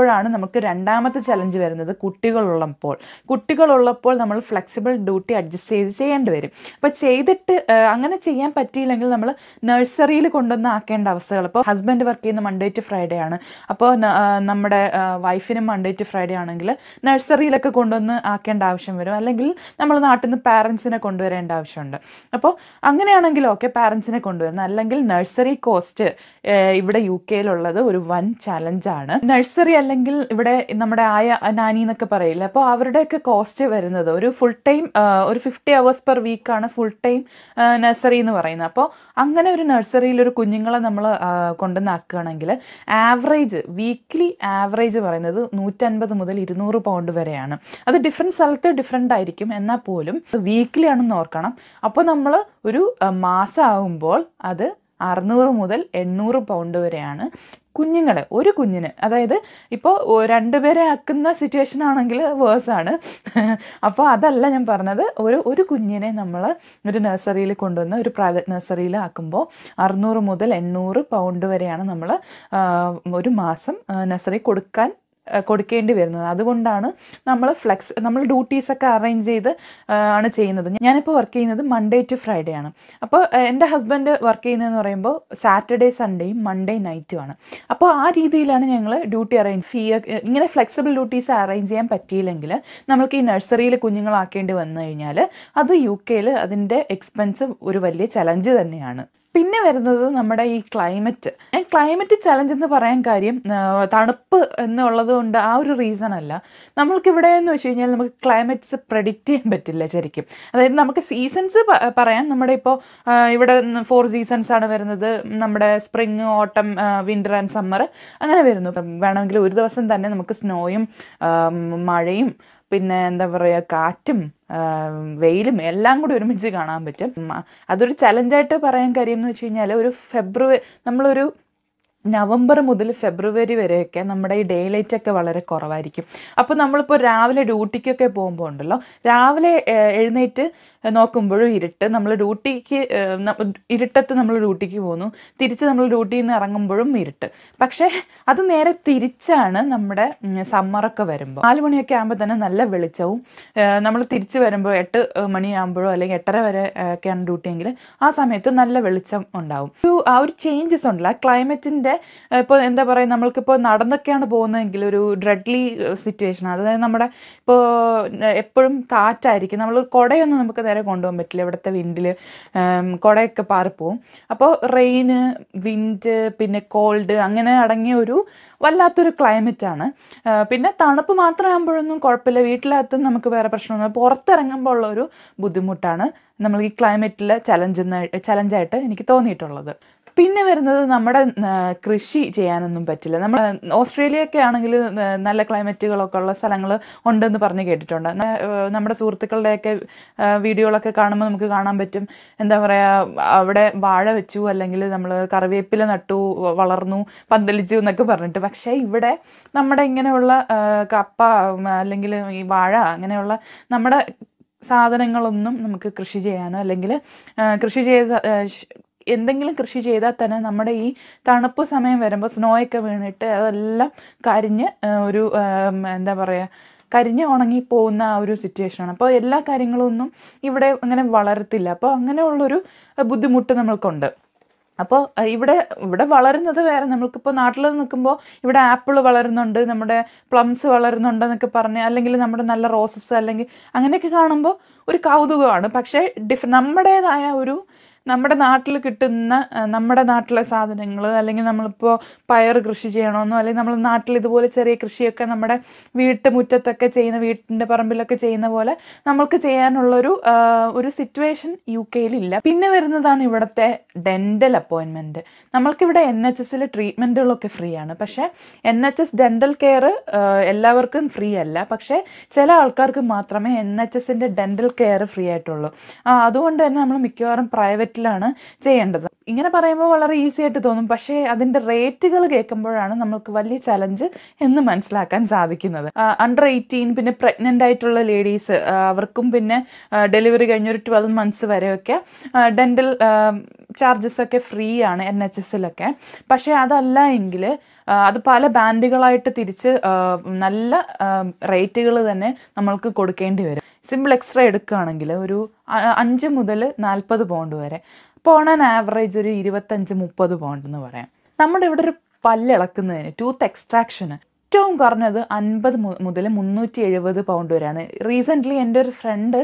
നമുക്ക് രണ്ടാമത്തെ ചലഞ്ച് വരുന്നത് കുട്ടികളുള്ളപ്പോൾ കുട്ടികളുള്ളപ്പോൾ നമ്മൾ ഫ്ലെക്സിബിൾ ഡ്യൂട്ടി അഡ്ജസ്റ്റ് ചെയ്ത് ചെയ്യേണ്ടി വരും അപ്പോൾ ചെയ്തിട്ട് ആ, അങ്ങനെ ചെയ്യാൻ പറ്റിയില്ലെങ്കിൽ നമ്മൾ നഴ്സറിയിൽ കൊണ്ടുവന്ന് ആക്കേണ്ട അവസ്ഥകൾ ഇപ്പോൾ ഹസ്ബൻഡ് വർക്ക് ചെയ്യുന്ന മൺഡേ ടു ഫ്രൈഡേ ആണ് അപ്പോൾ ന- ആ, നമ്മുടെ വൈഫിനും മൺഡേ ടു ഫ്രൈഡേ ആണെങ്കിൽ നഴ്സറിയിലൊക്കെ കൊണ്ടുവന്ന് ആക്കേണ്ട ആവശ്യം വരും അല്ലെങ്കിൽ നമ്മൾ നാട്ടിൽ നിന്ന് പാരൻസിനെ കൊണ്ടുവരേണ്ട ആവശ്യമുണ്ട് അപ്പോൾ അങ്ങനെയാണെങ്കിൽ ഓക്കെ പാരൻസിനെ കൊണ്ടുവരുന്നത് അല്ലെങ്കിൽ നഴ്സറി കോസ്റ്റ് ഇവിടെ യു കെയിലുള്ളത് ഒരു വൻ ചലഞ്ചാണ് നഴ്സറി അല്ലെങ്കിൽ ഇവിടെ നമ്മുടെ ആയ നാനി എന്നൊക്കെ പറയില്ല അപ്പോൾ അവരുടെയൊക്കെ കോസ്റ്റ് വരുന്നത് ഒരു ഫുൾ ടൈം ഒരു ഫിഫ്റ്റി അവേഴ്സ് പെർ വീക്കാണ് ഫുൾ ടൈം നഴ്സറി എന്ന് പറയുന്നത് അപ്പോൾ അങ്ങനെ ഒരു നഴ്സറിയിൽ ഒരു കുഞ്ഞുങ്ങളെ നമ്മൾ കൊണ്ടുവന്നാക്കുകയാണെങ്കിൽ ആവറേജ് വീക്ക്ലി ആവറേജ് പറയുന്നത് നൂറ്റൻപത് മുതൽ ഇരുന്നൂറ് പൗണ്ട് വരെയാണ് അത് ഡിഫറെൻറ്റ് സ്ഥലത്ത് ഡിഫറെൻ്റ് ആയിരിക്കും എന്നാൽ പോലും വീക്ക്ലി ആണെന്ന് ഓർക്കണം അപ്പോൾ നമ്മൾ ഒരു മാസം ആകുമ്പോൾ അത് അറുന്നൂറ് മുതൽ എണ്ണൂറ് പൗണ്ട് വരെയാണ് കുഞ്ഞുങ്ങൾ ഒരു കുഞ്ഞിന് അതായത് ഇപ്പോൾ രണ്ടുപേരെ ആക്കുന്ന സിറ്റുവേഷൻ ആണെങ്കിൽ വേഴ്സാണ് അപ്പോൾ അതല്ല ഞാൻ പറഞ്ഞത് ഒരു ഒരു കുഞ്ഞിനെ നമ്മൾ ഒരു നഴ്സറിയിൽ കൊണ്ടുവന്ന് ഒരു പ്രൈവറ്റ് നഴ്സറിയിൽ ആക്കുമ്പോൾ അറുന്നൂറ് മുതൽ എണ്ണൂറ് പൗണ്ട് വരെയാണ് നമ്മൾ ഒരു മാസം നഴ്സറി കൊടുക്കാൻ ആ, കൊടുക്കേണ്ടി വരുന്നത് അതുകൊണ്ടാണ് നമ്മൾ ഫ്ലെക്സ് നമ്മൾ ഡ്യൂട്ടീസൊക്കെ അറേഞ്ച് ചെയ്ത് ആ, ആണ് ചെയ്യുന്നത് ഞാനിപ്പോൾ വർക്ക് ചെയ്യുന്നത് മൺഡേ ടു ഫ്രൈഡേ ആണ് അപ്പോൾ ആ, എൻ്റെ ഹസ്ബൻഡ് വർക്ക് ചെയ്യുന്നതെന്ന് പറയുമ്പോൾ സാറ്റർഡേ സൺഡേയും മൺഡേ നൈറ്റും ആണ് അപ്പോൾ ആ രീതിയിലാണ് ഞങ്ങൾ ഡ്യൂട്ടി അറേഞ്ച് ഫീ ഇങ്ങനെ ഫ്ലെക്സിബിൾ ഡ്യൂട്ടീസ് അറേഞ്ച് ചെയ്യാൻ പറ്റിയില്ലെങ്കിൽ നമ്മൾക്ക് ഈ നഴ്സറിയിൽ കുഞ്ഞുങ്ങളാക്കേണ്ടി വന്നു കഴിഞ്ഞാൽ അത് യു കെയിൽ അതിൻ്റെ എക്സ്പെൻസ് ഒരു വലിയ ചലഞ്ച് തന്നെയാണ് പിന്നെ വരുന്നത് നമ്മുടെ ഈ ക്ലൈമറ്റ് ക്ലൈമറ്റ് ചലഞ്ച് എന്ന് പറയാൻ കാര്യം ആ, തണുപ്പ് എന്നുള്ളത് കൊണ്ട് ആ ഒരു റീസൺ അല്ല നമ്മൾക്കിവിടെ എന്ന് വെച്ച് കഴിഞ്ഞാൽ നമുക്ക് ക്ലൈമറ്റ്സ് പ്രഡിക്റ്റ് ചെയ്യാൻ പറ്റില്ല ശരിക്കും അതായത് നമുക്ക് സീസൺസ് പറയാം നമ്മുടെ ഇപ്പോൾ ഇവിടെ ഫോർ സീസൺസ് ആണ് വരുന്നത് നമ്മുടെ സ്പ്രിങ് ഓട്ടം വിൻ്റർ ആൻഡ് സമ്മർ അങ്ങനെ വരുന്നു ഇപ്പം വേണമെങ്കിൽ ഒരു ദിവസം തന്നെ നമുക്ക് സ്നോയും മഴയും പിന്നെ എന്താ പറയുക കാറ്റും ആ, വെയിലും എല്ലാം കൂടി ഒരുമിച്ച് കാണാൻ പറ്റും ഉം, അതൊരു ചലഞ്ചായിട്ട് പറയാൻ കാര്യം എന്ന് വെച്ച് കഴിഞ്ഞാൽ ഒരു ഫെബ്രുവരി നമ്മളൊരു നവംബർ മുതൽ ഫെബ്രുവരി വരെയൊക്കെ നമ്മുടെ ഈ ഡേ ലൈറ്റ് ഒക്കെ വളരെ കുറവായിരിക്കും അപ്പോൾ നമ്മളിപ്പോൾ രാവിലെ ഡ്യൂട്ടിക്കൊക്കെ പോകുമ്പോൾ ഉണ്ടല്ലോ രാവിലെ ഏഹ്, എഴുന്നേറ്റ് നോക്കുമ്പോഴും ഇരുട്ട് നമ്മൾ ഡ്യൂട്ടിക്ക് ഏഹ്, ന- ഇരുട്ടത്ത് നമ്മൾ ഡ്യൂട്ടിക്ക് പോകുന്നു തിരിച്ച് നമ്മൾ ഡ്യൂട്ടിയിൽ നിന്ന് ഇറങ്ങുമ്പോഴും ഇരുട്ട് പക്ഷേ അത് നേരെ തിരിച്ചാണ് നമ്മുടെ സമ്മറൊക്കെ വരുമ്പോൾ നാല് മണിയൊക്കെ ആകുമ്പോൾ തന്നെ നല്ല വെളിച്ചവും നമ്മൾ തിരിച്ച് വരുമ്പോൾ എട്ട് മണിയാകുമ്പോഴോ അല്ലെങ്കിൽ എട്ടര വരെ ഏഹ്, ഒക്കെയാണ് ഡ്യൂട്ടി എങ്കിൽ ആ സമയത്ത് നല്ല വെളിച്ചം ഉണ്ടാവും ഒരു ആ ഒരു ചേഞ്ചസ് ഉണ്ടല്ലോ ആ ക്ലൈമറ്റിൻ്റെ ഇപ്പോൾ എന്താ പറയുക നമ്മൾക്കിപ്പോൾ നടന്നൊക്കെയാണ് പോകുന്നതെങ്കിൽ ഒരു ഡ്രെഡ്ലി സിറ്റുവേഷൻ അതായത് നമ്മുടെ ഇപ്പോൾ എപ്പോഴും കാറ്റായിരിക്കും നമ്മൾ കുടയൊന്നും നമുക്ക് നേരെ കൊണ്ടുപോകാൻ പറ്റില്ല ഇവിടുത്തെ വിൻഡിൽ കുടയൊക്കെ പാറിപ്പോവും അപ്പോൾ റെയിന് വിൻഡ് പിന്നെ കോൾഡ് അങ്ങനെ അടങ്ങിയ ഒരു വല്ലാത്തൊരു ക്ലൈമറ്റാണ് പിന്നെ തണുപ്പ് മാത്രമാകുമ്പോഴൊന്നും കുഴപ്പമില്ല വീട്ടിലകത്തും നമുക്ക് വേറെ പ്രശ്നമൊന്നും പുറത്തിറങ്ങുമ്പോൾ ഉള്ള ഒരു ബുദ്ധിമുട്ടാണ് നമ്മൾ ഈ ക്ലൈമറ്റിൽ ചലഞ്ച് ചലഞ്ചായിട്ട് എനിക്ക് തോന്നിയിട്ടുള്ളത് പിന്നെ വരുന്നത് നമ്മുടെ ആ, കൃഷി ചെയ്യാനൊന്നും പറ്റില്ല നമ്മൾ ഓസ്ട്രേലിയയൊക്കെ ആണെങ്കിൽ നല്ല ക്ലൈമറ്റുകളൊക്കെ ഉള്ള സ്ഥലങ്ങൾ ഉണ്ടെന്ന് പറഞ്ഞ് കേട്ടിട്ടുണ്ട് ന- ആ, നമ്മുടെ സുഹൃത്തുക്കളുടെയൊക്കെ ആ, വീഡിയോകളൊക്കെ കാണുമ്പോൾ നമുക്ക് കാണാൻ പറ്റും എന്താ പറയുക അവിടെ വാഴ വെച്ചു അല്ലെങ്കിൽ നമ്മൾ കറിവേപ്പില നട്ടു വ- വളർന്നു പന്തലിച്ചു എന്നൊക്കെ പറഞ്ഞിട്ട് പക്ഷേ ഇവിടെ നമ്മുടെ ഇങ്ങനെയുള്ള ആ, കപ്പ ഉം, അല്ലെങ്കിൽ ഈ വാഴ അങ്ങനെയുള്ള നമ്മുടെ സാധനങ്ങളൊന്നും നമുക്ക് കൃഷി ചെയ്യാനോ അല്ലെങ്കിൽ കൃഷി ചെയ്ത ആ, ഷ്- എന്തെങ്കിലും കൃഷി ചെയ്താൽ തന്നെ നമ്മുടെ ഈ തണുപ്പ് സമയം വരുമ്പോൾ സ്നോയൊക്കെ വീണിട്ട് അതെല്ലാം കരിഞ്ഞ് ആ, ഒരു ആ, എന്താ പറയുക കരിഞ്ഞ് ഉണങ്ങി പോകുന്ന ആ ഒരു സിറ്റുവേഷനാണ് അപ്പോൾ എല്ലാ കാര്യങ്ങളും ഒന്നും ഇവിടെ അങ്ങനെ വളരത്തില്ല അപ്പോൾ അങ്ങനെയുള്ളൊരു ബുദ്ധിമുട്ട് നമ്മൾക്കുണ്ട് അപ്പോൾ അഹ് ഇവിടെ ഇവിടെ വളരുന്നത് വേറെ നമ്മൾക്കിപ്പോൾ നാട്ടിൽ നിൽക്കുമ്പോൾ ഇവിടെ ആപ്പിൾ വളരുന്നുണ്ട് നമ്മുടെ പ്ലംസ് വളരുന്നുണ്ട് എന്നൊക്കെ പറഞ്ഞ് അല്ലെങ്കിൽ നമ്മുടെ നല്ല റോസസ് അല്ലെങ്കിൽ അങ്ങനെയൊക്കെ കാണുമ്പോൾ ഒരു കൗതുകമാണ് പക്ഷേ ഡിഫ് നമ്മുടേതായ ഒരു നമ്മുടെ നാട്ടിൽ കിട്ടുന്ന ആ, നമ്മുടെ നാട്ടിലെ സാധനങ്ങൾ അല്ലെങ്കിൽ നമ്മളിപ്പോൾ പയർ കൃഷി ചെയ്യണമെന്നോ അല്ലെങ്കിൽ നമ്മൾ നാട്ടിൽ ഇതുപോലെ ചെറിയ കൃഷിയൊക്കെ നമ്മുടെ വീട്ടുമുറ്റത്തൊക്കെ ചെയ്യുന്ന വീട്ടിൻ്റെ പറമ്പിലൊക്കെ ചെയ്യുന്ന പോലെ നമ്മൾക്ക് ചെയ്യാനുള്ളൊരു ആ, ഒരു സിറ്റുവേഷൻ യു കെയിലില്ല പിന്നെ വരുന്നതാണ് ഇവിടുത്തെ ഡെൻ്റൽ അപ്പോയിൻമെൻറ്റ് നമ്മൾക്കിവിടെ എൻ എച്ച് എസിൽ ട്രീറ്റ്മെൻറ്റുകളൊക്കെ ഫ്രീ ആണ് പക്ഷേ N H S dental care എല്ലാവർക്കും ഫ്രീ അല്ല പക്ഷേ ചില ആൾക്കാർക്ക് മാത്രമേ എൻ എച്ച് എസിൻ്റെ ഡെൻ്റൽ കെയർ ഫ്രീ ആയിട്ടുള്ളൂ ആ, അതുകൊണ്ട് തന്നെ നമ്മൾ മിക്കവാറും പ്രൈവറ്റിലാണ് ചെയ്യേണ്ടത് ഇങ്ങനെ പറയുമ്പോൾ വളരെ ഈസി ആയിട്ട് തോന്നും പക്ഷേ അതിൻ്റെ റേറ്റുകൾ കേൾക്കുമ്പോഴാണ് നമുക്ക് വലിയ ചലഞ്ച് എന്ന് മനസ്സിലാക്കാൻ സാധിക്കുന്നത് അണ്ടർ എയ്റ്റീൻ പിന്നെ പ്രഗ്നൻ്റ് ആയിട്ടുള്ള ലേഡീസ് അവർക്കും പിന്നെ ഡെലിവറി കഴിഞ്ഞ ഒരു ട്വൽവ് മന്ത്സ് വരെയൊക്കെ ഡെൻ്റൽ ചാർജസ് ഒക്കെ ഫ്രീ ആണ് എൻ എച്ച് എസിലൊക്കെ പക്ഷേ അതല്ല എങ്കിൽ അത് പല ബാൻഡുകളായിട്ട് തിരിച്ച് ആ, നല്ല റേറ്റുകൾ തന്നെ നമ്മൾക്ക് കൊടുക്കേണ്ടി വരും സിമ്പിൾ എക്സ്റേ എടുക്കുകയാണെങ്കിൽ ഒരു അ- അഞ്ച് മുതൽ നാൽപ്പത് പൗണ്ട് വരെ അപ്പോൾ ഓൺ ആൻ ആവറേജ് ഒരു ഇരുപത്തഞ്ച് മുപ്പത് പൗണ്ട് എന്ന് പറയാം നമ്മുടെ ഇവിടെ ഒരു പല്ലിളക്കുന്നതിന് ടൂത്ത് എക്സ്ട്രാക്ഷന് ഏറ്റവും കുറഞ്ഞത് അൻപത് മുതൽ മുന്നൂറ്റി എഴുപത് പൗണ്ട് വരെയാണ് റീസെൻ്റ്ലി എൻ്റെ ഒരു ഫ്രണ്ട്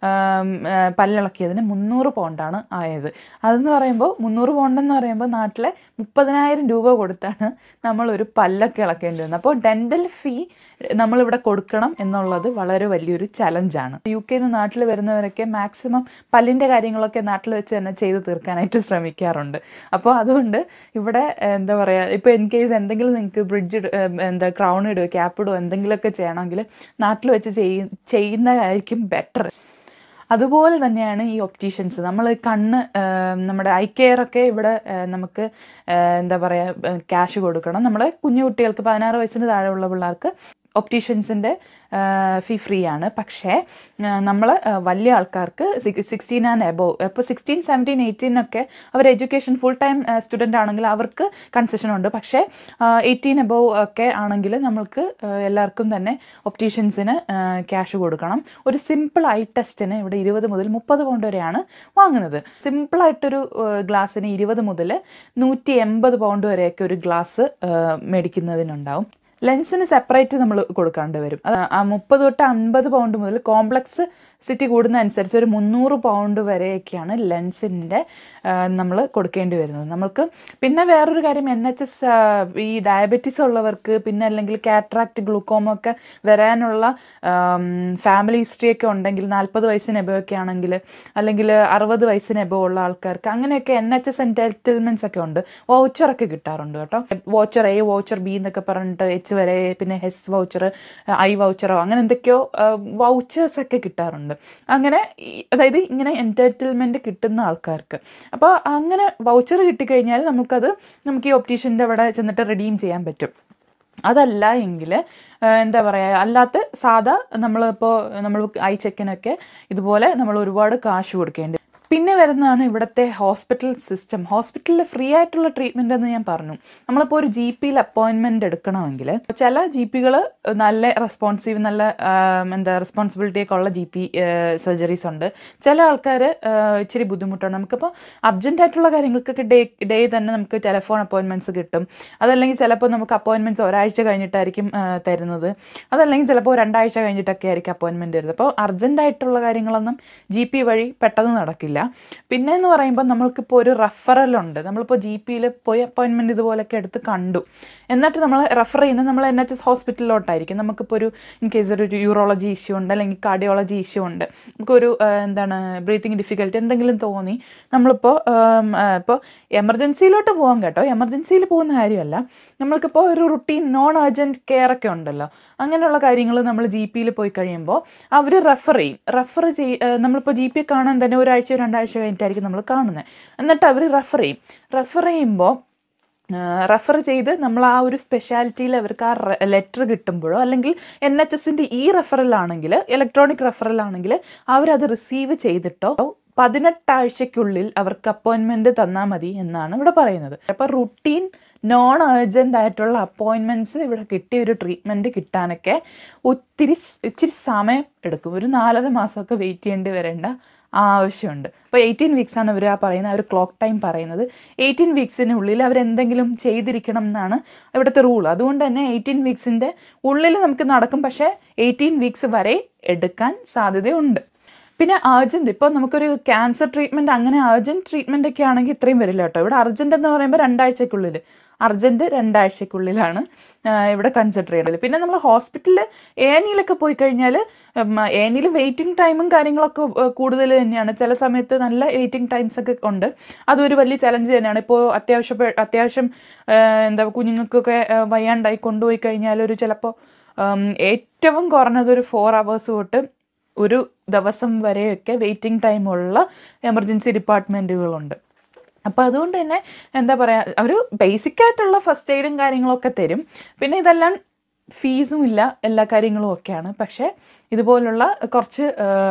പല്ലിളക്കിയതിന് മുന്നൂറ് പൗണ്ടാണ് ആയത് അതെന്ന് പറയുമ്പോൾ മുന്നൂറ് പൗണ്ട് എന്ന് പറയുമ്പോൾ നാട്ടിലെ മുപ്പതിനായിരം രൂപ കൊടുത്താണ് നമ്മളൊരു പല്ലൊക്കെ ഇളക്കേണ്ടി വന്നത് അപ്പോൾ ഡെൻ്റൽ ഫീ നമ്മളിവിടെ കൊടുക്കണം എന്നുള്ളത് വളരെ വലിയൊരു ചലഞ്ചാണ് യു കെയിൽ നിന്ന് നാട്ടിൽ വരുന്നവരൊക്കെ മാക്സിമം പല്ലിൻ്റെ കാര്യങ്ങളൊക്കെ നാട്ടിൽ വെച്ച് തന്നെ ചെയ്ത് തീർക്കാനായിട്ട് ശ്രമിക്കാറുണ്ട് അപ്പോൾ അതുകൊണ്ട് ഇവിടെ ഏഹ്, എന്താ പറയുക ഇപ്പോൾ ഇൻ കേസ് എന്തെങ്കിലും നിങ്ങൾക്ക് ബ്രിഡ്ജ് എന്താ ക്രൗൺ ഇടുക ക്യാപ്പ് ഇടുക എന്തെങ്കിലുമൊക്കെ ചെയ്യണമെങ്കിൽ നാട്ടിൽ വെച്ച് ചെയ്യ ചെയ്യുന്നതായിരിക്കും ബെറ്റർ അതുപോലെ തന്നെയാണ് ഈ ഒപ്റ്റീഷ്യൻസ് നമ്മൾ കണ്ണ് ആം, നമ്മുടെ ഐ കെയർ ഒക്കെ ഇവിടെ ആ, നമുക്ക് ആ, എന്താ പറയുക ക്യാഷ് കൊടുക്കണം നമ്മുടെ കുഞ്ഞു കുട്ടികൾക്ക് പതിനാറ് വയസ്സിന് താഴെയുള്ള പിള്ളേർക്ക് ഒപ്റ്റീഷ്യൻസിൻ്റെ ഫീ ഫ്രീ ആണ് പക്ഷേ നമ്മൾ വലിയ ആൾക്കാർക്ക് സിക്സ്റ്റീൻ ആൻഡ് എബോവ് ഇപ്പോൾ സിക്സ്റ്റീൻ സെവൻറ്റീൻ എയ്റ്റീൻ ഒക്കെ അവർ എഡ്യൂക്കേഷൻ ഫുൾ ടൈം സ്റ്റുഡൻ്റ് ആണെങ്കിൽ അവർക്ക് കൺസെഷൻ ഉണ്ട് പക്ഷേ എയ്റ്റീൻ എബോവ് ഒക്കെ ആണെങ്കിൽ നമ്മൾക്ക് ആ, എല്ലാവർക്കും തന്നെ ഒപ്റ്റീഷ്യൻസിന് ക്യാഷ് കൊടുക്കണം ഒരു സിമ്പിൾ ഐ ടെസ്റ്റിന് ഇവിടെ ഇരുപത് മുതൽ മുപ്പത് പൗണ്ട് വരെയാണ് വാങ്ങുന്നത് സിമ്പിളായിട്ടൊരു ഗ്ലാസ്സിന് ഇരുപത് മുതൽ നൂറ്റി എൺപത് പൗണ്ട് വരെയൊക്കെ ഒരു ഗ്ലാസ് മേടിക്കുന്നതിനുണ്ടാവും ലെൻസിന് സെപ്പറേറ്റ് നമ്മൾ കൊടുക്കാണ്ട് വരും അത് ആ മുപ്പത് തൊട്ട് അൻപത് പൗണ്ട് മുതൽ കോംപ്ലക്സ് സിറ്റി കൂടുന്ന അനുസരിച്ച് ഒരു മുന്നൂറ് പൗണ്ട് വരെയൊക്കെയാണ് ലെൻസിൻ്റെ നമ്മൾ കൊടുക്കേണ്ടി വരുന്നത് നമുക്ക് പിന്നെ വേറൊരു കാര്യം എൻ എച്ച് എസ് ഈ ഡയബറ്റീസ് ഉള്ളവർക്ക് പിന്നെ അല്ലെങ്കിൽ കാട്രാക്ട് ഗ്ലൂക്കോമ ഒക്കെ വരാനുള്ള ഫാമിലി ഹിസ്റ്ററി ഒക്കെ ഉണ്ടെങ്കിൽ നാൽപ്പത് വയസ്സിന് എബോ ഒക്കെ ആണെങ്കിൽ അല്ലെങ്കിൽ അറുപത് വയസ്സിന് എബോ ഉള്ള ആൾക്കാർക്ക് അങ്ങനെയൊക്കെ എൻ എച്ച് എസ് എൻറ്റൈറ്റിൽമെൻറ്റ്സ് ഒക്കെ ഉണ്ട് വൗച്ചറൊക്കെ കിട്ടാറുണ്ട് കേട്ടോ വോച്ചർ എ വോച്ചർ ബി എന്നൊക്കെ പറഞ്ഞിട്ട് എച്ച് വരെ പിന്നെ ഹെസ് വൗച്ചർ ഐ വൗച്ചറോ അങ്ങനെ എന്തൊക്കെയോ വൗച്ചേഴ്സ് ഒക്കെ കിട്ടാറുണ്ട് അങ്ങനെ ഈ- അതായത് ഇങ്ങനെ എൻറ്റർടൈൻമെൻറ്റ് കിട്ടുന്ന ആൾക്കാർക്ക് അപ്പോൾ അങ്ങനെ വൗച്ചർ കിട്ടിക്കഴിഞ്ഞാൽ നമുക്കത് നമുക്ക് ഈ ഒപ്റ്റീഷ്യൻ്റെ അവിടെ ചെന്നിട്ട് റിഡീം ചെയ്യാൻ പറ്റും അതല്ല എങ്കിൽ എന്താ പറയുക അല്ലാത്ത സാധാ നമ്മളിപ്പോൾ നമ്മൾ ഐ ചെക്കിനൊക്കെ ഇതുപോലെ നമ്മൾ ഒരുപാട് കാശ് കൊടുക്കേണ്ടി പിന്നെ വരുന്നതാണ് ഇവിടുത്തെ ഹോസ്പിറ്റൽ സിസ്റ്റം ഹോസ്പിറ്റലിൽ ഫ്രീ ആയിട്ടുള്ള ട്രീറ്റ്മെൻ്റ് എന്ന് ഞാൻ പറഞ്ഞു നമ്മളിപ്പോൾ ഒരു ജി പിയിൽ അപ്പോയിൻമെൻറ്റ് എടുക്കണമെങ്കിൽ ചില ജി പികൾ നല്ല റെസ്പോൺസീവ് നല്ല ആം, എന്താ റെസ്പോൺസിബിലിറ്റി ഒക്കെ ഉള്ള ജി പി സർജറീസ് ഉണ്ട് ചില ആൾക്കാർ ഇച്ചിരി ബുദ്ധിമുട്ടാണ് നമുക്കിപ്പോൾ അർജൻറ്റ് ആയിട്ടുള്ള കാര്യങ്ങൾക്കൊക്കെ ഡേ ഡേ തന്നെ നമുക്ക് ടെലിഫോൺ അപ്പോയിൻമെൻറ്റ്സ് കിട്ടും അതല്ലെങ്കിൽ ചിലപ്പോൾ നമുക്ക് അപ്പോയിൻമെൻറ്റ്സ് ഒരാഴ്ച കഴിഞ്ഞിട്ടായിരിക്കും ആ, തരുന്നത് അതല്ലെങ്കിൽ ചിലപ്പോൾ രണ്ടാഴ്ച കഴിഞ്ഞിട്ടൊക്കെ ആയിരിക്കും അപ്പോയിൻമെൻറ്റ് തരുന്നത് അപ്പോൾ അർജൻ്റ് ആയിട്ടുള്ള കാര്യങ്ങളൊന്നും ജി പി വഴി പെട്ടെന്ന് നടക്കില്ല പിന്നെ എന്ന് പറയുമ്പോൾ നമ്മൾക്കിപ്പോൾ ഒരു റെഫറൽ ഉണ്ട് നമ്മളിപ്പോൾ ജി പിയിൽ പോയി അപ്പോയിൻമെൻറ്റ് ഇതുപോലൊക്കെ എടുത്ത് കണ്ടു എന്നിട്ട് നമ്മൾ റെഫർ ചെയ്യുന്നത് നമ്മൾ എൻ എച്ച് എസ് ഹോസ്പിറ്റലിലോട്ടായിരിക്കും നമുക്കിപ്പോൾ ഒരു ഇൻ കേസ് ഒരു യൂറോളജി ഇഷ്യൂ ഉണ്ട് അല്ലെങ്കിൽ കാർഡിയോളജി ഇഷ്യൂ ഉണ്ട് നമുക്കൊരു ആ, എന്താണ് ബ്രീത്തിങ് ഡിഫിക്കൽട്ടി എന്തെങ്കിലും തോന്നി നമ്മളിപ്പോൾ ഇപ്പോൾ എമർജൻസിയിലോട്ട് പോകാം കേട്ടോ എമർജൻസിയിൽ പോകുന്ന കാര്യമല്ല നമ്മൾക്കിപ്പോൾ ഒരു റുട്ടീൻ നോൺ അർജൻറ്റ് കെയർ ഒക്കെ ഉണ്ടല്ലോ അങ്ങനെയുള്ള കാര്യങ്ങൾ നമ്മൾ ജി പിയിൽ പോയി കഴിയുമ്പോൾ അവർ റെഫർ ചെയ്യും റെഫർ ചെയ് ആ, നമ്മളിപ്പോൾ ജി പി കാണാൻ തന്നെ ഒരാഴ്ച രണ്ടാഴ്ച കഴിഞ്ഞിട്ടായിരിക്കും നമ്മൾ കാണുന്നത് എന്നിട്ട് അവർ റെഫർ ചെയ്യും റെഫർ ചെയ്യുമ്പോൾ റെഫർ ചെയ്ത് നമ്മൾ ആ ഒരു സ്പെഷ്യാലിറ്റിയിൽ അവർക്ക് ആ ലെറ്റർ കിട്ടുമ്പോഴോ അല്ലെങ്കിൽ എൻ എച്ച് എസിൻ്റെ ഈ റെഫറലാണെങ്കിൽ ഇലക്ട്രോണിക് റെഫറലാണെങ്കിൽ അവരത് റിസീവ് ചെയ്തിട്ടോ പതിനെട്ടാഴ്ചയ്ക്കുള്ളിൽ അവർക്ക് അപ്പോയിൻമെൻറ്റ് തന്നാൽ മതി എന്നാണ് ഇവിടെ പറയുന്നത് അപ്പോൾ റുട്ടീൻ നോൺ അർജൻ്റ് ആയിട്ടുള്ള അപ്പോയിൻമെൻറ്റ്സ് ഇവിടെ കിട്ടിയ ഒരു ട്രീറ്റ്മെൻറ്റ് കിട്ടാനൊക്കെ ഒത്തിരി സ് ഇച്ചിരി സമയം എടുക്കും ഒരു നാലര മാസമൊക്കെ വെയിറ്റ് ചെയ്യേണ്ടി വരേണ്ട ആവശ്യമുണ്ട് അപ്പോൾ എയ്റ്റീൻ വീക്സ് ആണ് ഇവർ ആ പറയുന്നത് അവർ ക്ലോക്ക് ടൈം പറയുന്നത് എയ്റ്റീൻ വീക്സിനുള്ളിൽ അവരെന്തെങ്കിലും ചെയ്തിരിക്കണം എന്നാണ് ഇവിടുത്തെ റൂൾ അതുകൊണ്ട് തന്നെ എയ്റ്റീൻ വീക്സിൻ്റെ ഉള്ളിൽ നമുക്ക് നടക്കും പക്ഷേ എയ്റ്റീൻ വീക്സ് വരെ എടുക്കാൻ സാധ്യതയുണ്ട് പിന്നെ അർജൻറ്റ് ഇപ്പോൾ നമുക്കൊരു ക്യാൻസർ ട്രീറ്റ്മെൻറ്റ് അങ്ങനെ അർജൻറ്റ് ട്രീറ്റ്മെൻ്റ് ഒക്കെ ആണെങ്കിൽ ഇത്രയും വരില്ല കേട്ടോ ഇവിടെ അർജൻറ്റ് എന്ന് പറയുമ്പോൾ രണ്ടാഴ്ചക്കുള്ളിൽ അർജൻറ്റ് രണ്ടാഴ്ചക്കുള്ളിലാണ് ആ, ഇവിടെ കൺസിഡർ ചെയ്യേണ്ടത് പിന്നെ നമ്മൾ ഹോസ്പിറ്റലിൽ ഏനിയിലൊക്കെ പോയി കഴിഞ്ഞാൽ ഏനിയിൽ വെയിറ്റിംഗ് ടൈമും കാര്യങ്ങളൊക്കെ ഏ, കൂടുതൽ തന്നെയാണ് ചില സമയത്ത് നല്ല വെയിറ്റിംഗ് ടൈംസ് ഒക്കെ ഉണ്ട് അതൊരു വലിയ ചലഞ്ച് തന്നെയാണ് ഇപ്പോൾ അത്യാവശ്യം പേ- അത്യാവശ്യം ആ, എന്താ കുഞ്ഞുങ്ങൾക്കൊക്കെ ആ, വയ്യാണ്ടായി കൊണ്ടുപോയി കഴിഞ്ഞാൽ ഒരു ചിലപ്പോൾ ഏറ്റവും കുറഞ്ഞത് ഒരു ഫോർ അവേഴ്സ് തൊട്ട് ഒരു ദിവസം വരെയൊക്കെ വെയിറ്റിംഗ് ടൈമുള്ള എമർജൻസി ഡിപ്പാർട്ട്മെൻറ്റുകളുണ്ട് അപ്പോൾ അതുകൊണ്ട് തന്നെ എന്താ പറയുക ഒരു ബേസിക് ആയിട്ടുള്ള ഫസ്റ്റ് എയ്ഡും കാര്യങ്ങളൊക്കെ തരും പിന്നെ ഇതെല്ലാം ഫീസും ഇല്ല എല്ലാ കാര്യങ്ങളും ഒക്കെയാണ് പക്ഷേ ഇതുപോലുള്ള കുറച്ച്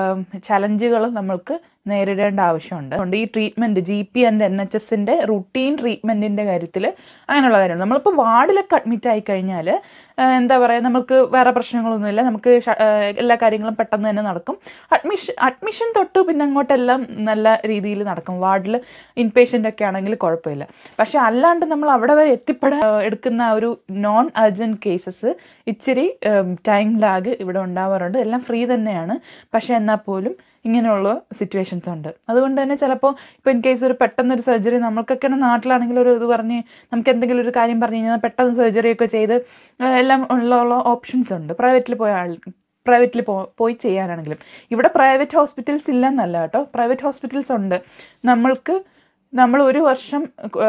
ചലഞ്ചുകൾ നമ്മൾക്ക് നേരിടേണ്ട ആവശ്യമുണ്ട് അതുകൊണ്ട് ഈ treatment G P and N H എസിൻ്റെ റുട്ടീൻ ട്രീറ്റ്മെൻറ്റിൻ്റെ കാര്യത്തിൽ അങ്ങനെയുള്ള കാര്യങ്ങൾ നമ്മളിപ്പോൾ വാർഡിലൊക്കെ അഡ്മിറ്റ് ആയി കഴിഞ്ഞാൽ എന്താ പറയുക നമുക്ക് വേറെ പ്രശ്നങ്ങളൊന്നുമില്ല നമുക്ക് ഷ- ആ, എല്ലാ കാര്യങ്ങളും പെട്ടെന്ന് തന്നെ നടക്കും അഡ്മിഷൻ അഡ്മിഷൻ തൊട്ട് പിന്നെ അങ്ങോട്ടെല്ലാം നല്ല രീതിയിൽ നടക്കും വാർഡിൽ ഇൻപേഷ്യൻ്റ് ഒക്കെ ആണെങ്കിൽ കുഴപ്പമില്ല പക്ഷെ അല്ലാണ്ട് നമ്മൾ അവിടെ വരെ എത്തിപ്പെടാൻ ആ, എടുക്കുന്ന ആ ഒരു നോൺ അർജൻറ്റ് കേസസ് ഇച്ചിരി ടൈം ലാഗ് ഇവിടെ ഉണ്ടാവാറുണ്ട് എല്ലാം ഫ്രീ തന്നെയാണ് പക്ഷേ എന്നാൽ പോലും ഇങ്ങനെയുള്ള സിറ്റുവേഷൻസ് ഉണ്ട് അതുകൊണ്ട് തന്നെ ചിലപ്പോൾ ഇപ്പോൾ ഇൻ കേസ് ഒരു പെട്ടെന്നൊരു സർജറി നമ്മൾക്കൊക്കെയാണ് നാട്ടിലാണെങ്കിൽ ഒരു ഇത് പറഞ്ഞ് നമുക്ക് എന്തെങ്കിലും ഒരു കാര്യം പറഞ്ഞു കഴിഞ്ഞാൽ പെട്ടെന്ന് സർജറി ഒക്കെ ചെയ്ത് ആ, എല്ലാം ഉള്ള ഉള്ള ഓപ്ഷൻസ് ഉണ്ട് പ്രൈവറ്റിൽ പോയ ആൾ പ്രൈവറ്റിൽ പോ പോയി ചെയ്യാനാണെങ്കിലും ഇവിടെ പ്രൈവറ്റ് ഹോസ്പിറ്റൽസ് ഇല്ലെന്നല്ല കേട്ടോ പ്രൈവറ്റ് ഹോസ്പിറ്റൽസ് ഉണ്ട് നമ്മൾക്ക് നമ്മൾ ഒരു വർഷം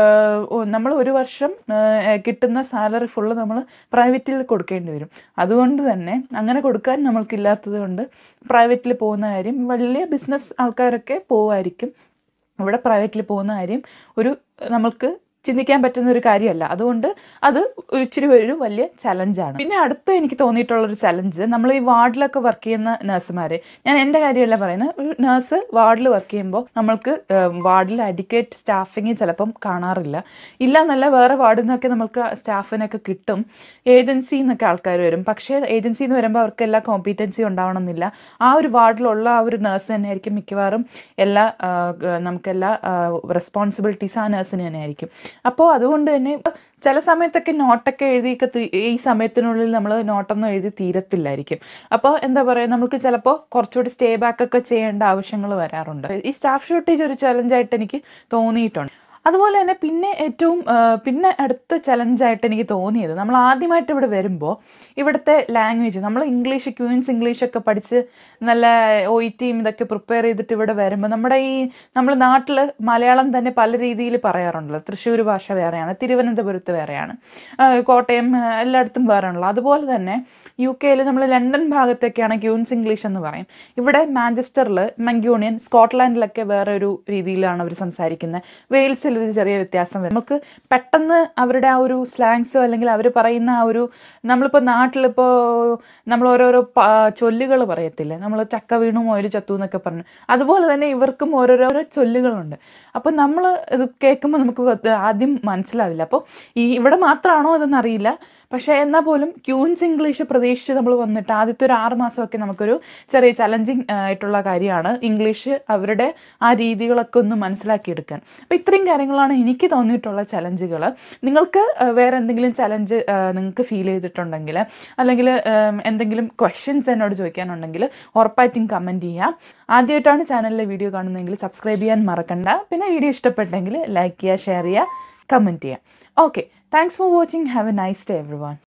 നമ്മൾ ഒരു വർഷം ആ, കിട്ടുന്ന സാലറി ഫുള്ള് നമ്മൾ പ്രൈവറ്റിൽ കൊടുക്കേണ്ടി വരും അതുകൊണ്ട് തന്നെ അങ്ങനെ കൊടുക്കാൻ നമ്മൾക്കില്ലാത്തത് കൊണ്ട് പ്രൈവറ്റിൽ പോകുന്ന കാര്യം വലിയ ബിസിനസ് ആൾക്കാരൊക്കെ പോവായിരിക്കും ഇവിടെ പ്രൈവറ്റിൽ പോകുന്ന കാര്യം ഒരു നമ്മൾക്ക് ചിന്തിക്കാൻ പറ്റുന്ന ഒരു കാര്യമല്ല അതുകൊണ്ട് അത് ഒരു ഇച്ചിരി ഒരു വലിയ ചലഞ്ചാണ് പിന്നെ അടുത്ത എനിക്ക് തോന്നിയിട്ടുള്ളൊരു ചലഞ്ച് നമ്മൾ ഈ വാർഡിലൊക്കെ വർക്ക് ചെയ്യുന്ന നഴ്സുമാർ ഞാൻ എൻ്റെ കാര്യമല്ല പറയുന്നത് ഒരു നഴ്സ് വാർഡിൽ വർക്ക് ചെയ്യുമ്പോൾ നമ്മൾക്ക് വാർഡിൽ അഡിക്കേറ്റ് സ്റ്റാഫിങ് ചിലപ്പം കാണാറില്ല ഇല്ല എന്നല്ല വേറെ വാർഡിൽ നിന്നൊക്കെ നമുക്ക് സ്റ്റാഫിനൊക്കെ കിട്ടും ഏജൻസിയിൽ നിന്നൊക്കെ ആൾക്കാർ വരും പക്ഷേ ഏജൻസിയിൽ നിന്ന് വരുമ്പോൾ അവർക്ക് എല്ലാ കോമ്പീറ്റൻസി ഉണ്ടാവണമെന്നില്ല ആ ഒരു വാർഡിലുള്ള ആ ഒരു നഴ്സ് തന്നെയായിരിക്കും മിക്കവാറും എല്ലാ ആ, ഗ- നമുക്കെല്ലാ റെസ്പോൺസിബിലിറ്റീസ് ആ നഴ്സിന് തന്നെ ആയിരിക്കും അപ്പോൾ അതുകൊണ്ട് തന്നെ ചില സമയത്തൊക്കെ നോട്ടൊക്കെ എഴുതിയൊക്കെ തീ- ഈ സമയത്തിനുള്ളിൽ നമ്മൾ നോട്ടൊന്നും എഴുതി തീരത്തില്ലായിരിക്കും അപ്പോൾ എന്താ പറയുക നമുക്ക് ചിലപ്പോൾ കുറച്ചുകൂടി സ്റ്റേ ബാക്ക് ഒക്കെ ചെയ്യേണ്ട ആവശ്യങ്ങൾ വരാറുണ്ട് ഈ സ്റ്റാഫ് ഷോർട്ടേജ് ഒരു ചലഞ്ചായിട്ട് എനിക്ക് തോന്നിയിട്ടുണ്ട് അതുപോലെ തന്നെ പിന്നെ ഏറ്റവും ആ, പിന്നെ അടുത്ത ചലഞ്ചായിട്ട് എനിക്ക് തോന്നിയത് നമ്മൾ ആദ്യമായിട്ട് ഇവിടെ വരുമ്പോൾ ഇവിടുത്തെ ലാംഗ്വേജ് നമ്മൾ ഇംഗ്ലീഷ് ക്യൂൻസ് ഇംഗ്ലീഷൊക്കെ പഠിച്ച് നല്ല ഒ ഇ ടിയും ഇതൊക്കെ പ്രിപ്പയർ ചെയ്തിട്ട് ഇവിടെ വരുമ്പോൾ നമ്മുടെ ഈ നമ്മൾ നാട്ടിൽ മലയാളം തന്നെ പല രീതിയിൽ പറയാറുണ്ടല്ലോ തൃശ്ശൂർ ഭാഷ വേറെയാണ് തിരുവനന്തപുരത്ത് വേറെയാണ് ആ, കോട്ടയം ആ, എല്ലായിടത്തും വേറെയാണല്ലോ അതുപോലെ തന്നെ യു കെയിൽ നമ്മൾ ലണ്ടൻ ഭാഗത്തൊക്കെയാണ് ക്യൂൻസ് ഇംഗ്ലീഷ് എന്ന് പറയും ഇവിടെ മാഞ്ചസ്റ്ററിൽ മങ്ക്യൂണിയൻ സ്കോട്ട്ലാൻഡിലൊക്കെ വേറെ ഒരു രീതിയിലാണ് അവർ സംസാരിക്കുന്നത് വെയിൽസിൽ ഒരു ചെറിയ വ്യത്യാസം വരും നമുക്ക് പെട്ടെന്ന് അവരുടെ ആ ഒരു സ്ലാങ്സോ അല്ലെങ്കിൽ അവർ പറയുന്ന ആ ഒരു നമ്മളിപ്പോൾ നാട്ടിലിപ്പോൾ നമ്മൾ ഓരോരോ ചൊല്ലുകൾ പറയത്തില്ലേ നമ്മൾ ചക്ക വീണു മൊയൽ ചത്തു എന്നൊക്കെ പറഞ്ഞു അതുപോലെ തന്നെ ഇവർക്കും ഓരോരോ ചൊല്ലുകളുണ്ട് അപ്പോൾ നമ്മൾ ഇത് കേൾക്കുമ്പോൾ നമുക്ക് അത് ആദ്യം മനസ്സിലാവില്ല അപ്പോൾ ഈ ഇവിടെ മാത്രമാണോ അതെന്ന് അറിയില്ല പക്ഷേ എന്നാൽ പോലും ക്യൂൻസ് ഇംഗ്ലീഷ് പ്രതീക്ഷിച്ച് നമ്മൾ വന്നിട്ട് ആദ്യത്തെ ഒരു ആറ് മാസമൊക്കെ നമുക്കൊരു ചെറിയ ചലഞ്ചിങ് ആയിട്ടുള്ള കാര്യമാണ് ഇംഗ്ലീഷ് അവരുടെ ആ രീതികളൊക്കെ ഒന്ന് മനസ്സിലാക്കിയെടുക്കാൻ അപ്പോൾ ഇത്രയും കാര്യങ്ങളാണ് എനിക്ക് തോന്നിയിട്ടുള്ള ചലഞ്ചുകൾ നിങ്ങൾക്ക് ആ, വേറെ എന്തെങ്കിലും ചലഞ്ച് നിങ്ങൾക്ക് ഫീൽ ചെയ്തിട്ടുണ്ടെങ്കിൽ അല്ലെങ്കിൽ ഉം, എന്തെങ്കിലും ക്വസ്റ്റ്യൻസ് എന്നോട് ചോദിക്കാനുണ്ടെങ്കിൽ ഉറപ്പായിട്ടും കമൻറ്റ് ചെയ്യാം ആദ്യമായിട്ടാണ് ചാനലിലെ വീഡിയോ കാണുന്നതെങ്കിൽ സബ്സ്ക്രൈബ് ചെയ്യാൻ മറക്കണ്ട പിന്നെ വീഡിയോ ഇഷ്ടപ്പെട്ടെങ്കിൽ ലൈക്ക് ചെയ്യുക ഷെയർ ചെയ്യുക കമൻറ്റ് ചെയ്യുക okay thanks for watching have a nice day every one